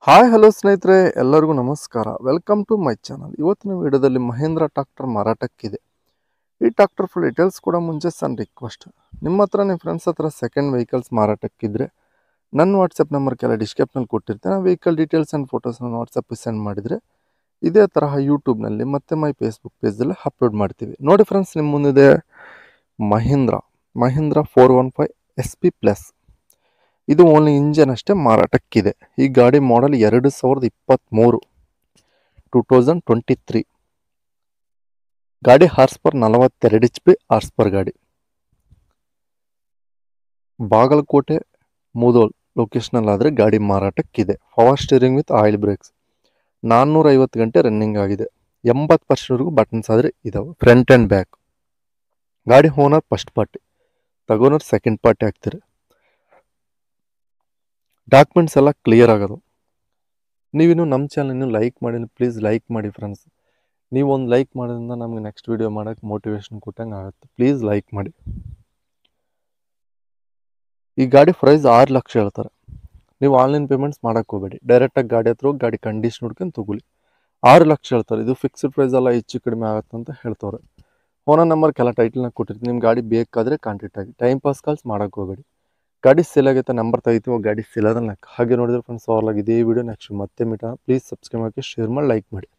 hi hello ಸ್ನೇಹಿತರೆ ಎಲ್ಲರಿಗೂ ನಮಸ್ಕಾರ ವೆಲ್ಕಮ್ ಟು ಮೈ ಚಾನಲ್ ಇವತ್ತಿನ ವಿಡಿಯೋದಲ್ಲಿ ಮಹೇಂದ್ರ ಟ್ರಾಕ್ಟರ್ ಮಾರಾಟಕ್ಕಿದೆ ಈ ಟ್ರಾಕ್ಟರ್ ಫುಲ್ ಡೀಟೇಲ್ಸ್ ಕೂಡ ಮುಂಚೆ ಸಣ್ಣ ರಿಕ್ವೆಸ್ಟ್ ನಿಮ್ಮ ಹತ್ರ ನಿಮ್ಮ ಫ್ರೆಂಡ್ಸ್ ಹತ್ರ ಸೆಕೆಂಡ್ ವೆಹಿಕಲ್ಸ್ ಮಾರಾಟಕ್ಕಿದ್ರೆ ನನ್ನ ವಾಟ್ಸಪ್ ನಂಬರ್ ಕೆಲ ಡಿಸ್ಕ್ರಿಪ್ನಲ್ಲಿ ಕೊಟ್ಟಿರ್ತೇನೆ ಆ ವೆಹಿಕಲ್ ಡೀಟೇಲ್ಸ್ ಆ್ಯಂಡ್ ಫೋಟೋಸ್ನ ವಾಟ್ಸಪ್ಗೆ ಸೆಂಡ್ ಮಾಡಿದರೆ ಇದೇ ತರಹ ಯೂಟ್ಯೂಬ್ನಲ್ಲಿ ಮತ್ತೆ ಮೈ ಫೇಸ್ಬುಕ್ ಪೇಜಲ್ಲಿ ಅಪ್ಲೋಡ್ ಮಾಡ್ತೀವಿ ನೋಡಿ ಫ್ರೆಂಡ್ಸ್ ನಿಮ್ಮ ಮುಂದಿದೆ Mahindra Mahindra four one five S P plus ಇದು ಓನ್ಲಿ ಇಂಜನ್ ಅಷ್ಟೇ ಮಾರಾಟಕ್ಕಿದೆ ಈ ಗಾಡಿ ಮಾಡೆಲ್ ಎರಡು ಸಾವಿರದ ಇಪ್ಪತ್ತ್ಮೂರು ಟೂ ತೌಸಂಡ್ ಟ್ವೆಂಟಿ ತ್ರೀ ಗಾಡಿ ಹಾರ್ಸ್ ಪರ್ ನಲವತ್ತೆರಡು ಎಚ್ ಪಿ ಹಾರ್ಸ್ ಪರ್ ಗಾಡಿ ಬಾಗಲಕೋಟೆ ಮುದೋಲ್ ಲೊಕೇಶನಲ್ಲಿ ಆದರೆ ಗಾಡಿ ಮಾರಾಟಕ್ಕಿದೆ power steering with oil brakes ನಾನ್ನೂರ ಐವತ್ತು ಗಂಟೆ ರನ್ನಿಂಗ್ ಆಗಿದೆ ಎಂಬತ್ತು ಪರ್ಸೆಂಟ್ವರೆಗೂ ಬಟನ್ಸ್ ಆದರೆ ಇದಾವೆ ಫ್ರಂಟ್ ಆ್ಯಂಡ್ ಬ್ಯಾಕ್ ಗಾಡಿ ಓನರ್ ಫಸ್ಟ್ ಪಾರ್ಟಿ ತಗೋನರ್ ಸೆಕೆಂಡ್ ಪಾರ್ಟಿ ಆಗ್ತಾರೆ ಡಾಕ್ಯುಮೆಂಟ್ಸ್ ಎಲ್ಲ ಕ್ಲಿಯರ್ ಆಗೋದು ನೀವಿನ್ನು ನಮ್ಮ ಚಾನಲ್ ಇನ್ನೂ ಲೈಕ್ ಮಾಡಿ ಪ್ಲೀಸ್ ಲೈಕ್ ಮಾಡಿ ಫ್ರೆಂಡ್ಸ್ ನೀವು ಒಂದು ಲೈಕ್ ಮಾಡೋದ್ರಿಂದ ನಮಗೆ ನೆಕ್ಸ್ಟ್ ವಿಡಿಯೋ ಮಾಡೋಕ್ಕೆ ಮೋಟಿವೇಶನ್ ಕೊಟ್ಟಂಗೆ ಆಗುತ್ತೆ ಪ್ಲೀಸ್ ಲೈಕ್ ಮಾಡಿ ಈ ಗಾಡಿ ಪ್ರೈಸ್ ಆರು ಲಕ್ಷ ಹೇಳ್ತಾರೆ ನೀವು ಆನ್ಲೈನ್ ಪೇಮೆಂಟ್ಸ್ ಮಾಡೋಕ್ಕೆ ಹೋಗಬೇಡಿ ಡೈರೆಕ್ಟಾಗಿ ಗಾಡಿ ಹತ್ರ ಹೋಗಿ ಗಾಡಿ ಕಂಡೀಷನ್ ಹುಡ್ಕೊಂಡು ತಗೊಳ್ಳಿ ಆರು ಲಕ್ಷ ಹೇಳ್ತಾರೆ ಇದು ಫಿಕ್ಸ್ಡ್ ಪ್ರೈಸ್ ಎಲ್ಲ ಹೆಚ್ಚು ಕಡಿಮೆ ಆಗುತ್ತೆ ಅಂತ ಹೇಳ್ತವ್ರೆ ಫೋನ ನಂಬರ್ ಕೆಲ ಟೈಟಲ್ನಾಗ ಕೊಟ್ಟಿರ್ತೀನಿ ನಿಮ್ಮ ಗಾಡಿ ಬೇಕಾದರೆ ಕಾಂಟ್ಯಾಕ್ಟ್ ಆಗಿ ಟೈಮ್ ಪಾಸ್ ಕಾಲ್ಸ್ ಮಾಡೋಕ್ಕೆ ಹೋಗಬೇಡಿ ಗಾಡಿ ಸೇಲ್ ಆಗೈತೆ ನಂಬರ್ ತೆಗಿತೀವಿ ಗಾಡಿ ಸೇಲ್ ಆದ್ರೆ ಹಾಗೆ ನೋಡಿದ್ರೆ ಫ್ರೆಂಡ್ಸ್ ಅವ್ರಲಾಗ ಇದೇ ವಿಡಿಯೋ ನೆಕ್ಸ್ಟ್ ಮತ್ತೆ ಮೀಟ ಪ್ಲೀಸ್ ಸಬ್ಸ್ಕ್ರೈಬ್ ಮಾಡಿ ಶೇರ್ ಮಾಡಿ ಲೈಕ್ ಮಾಡಿ